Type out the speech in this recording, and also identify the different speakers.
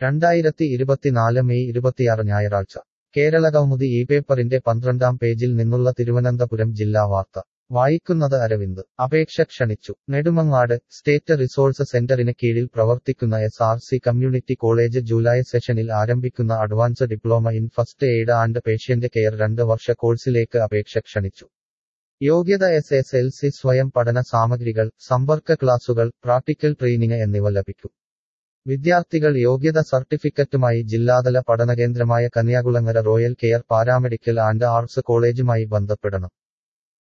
Speaker 1: രണ്ടായിരത്തി ഇരുപത്തിനാല് മെയ് ഇരുപത്തിയാറ് ഞായറാഴ്ച കേരള കൗമുദി ഈ പേപ്പറിന്റെ പന്ത്രണ്ടാം പേജിൽ നിന്നുള്ള തിരുവനന്തപുരം ജില്ലാ വാർത്ത വായിക്കുന്നത് അരവിന്ദ് അപേക്ഷ ക്ഷണിച്ചു നെടുമങ്ങാട് സ്റ്റേറ്റ് റിസോഴ്സ് സെന്ററിന് കീഴിൽ പ്രവർത്തിക്കുന്ന S R C community college July സെഷനിൽ ആരംഭിക്കുന്ന advance diploma in first aid and patient care രണ്ട് വർഷ കോഴ്സിലേക്ക് അപേക്ഷ ക്ഷണിച്ചു യോഗ്യത എസ് എസ് എൽ സി സ്വയം പഠന സാമഗ്രികൾ സമ്പർക്ക ക്ലാസുകൾ പ്രാക്ടിക്കൽ ട്രെയിനിങ് എന്നിവ ലഭിക്കും വിദ്യാർത്ഥികൾ യോഗ്യത സർട്ടിഫിക്കറ്റുമായി ജില്ലാതല പഠനകേന്ദ്രമായ Kanyakulangara royal care paramedical and arts കോളേജുമായി ബന്ധപ്പെടണം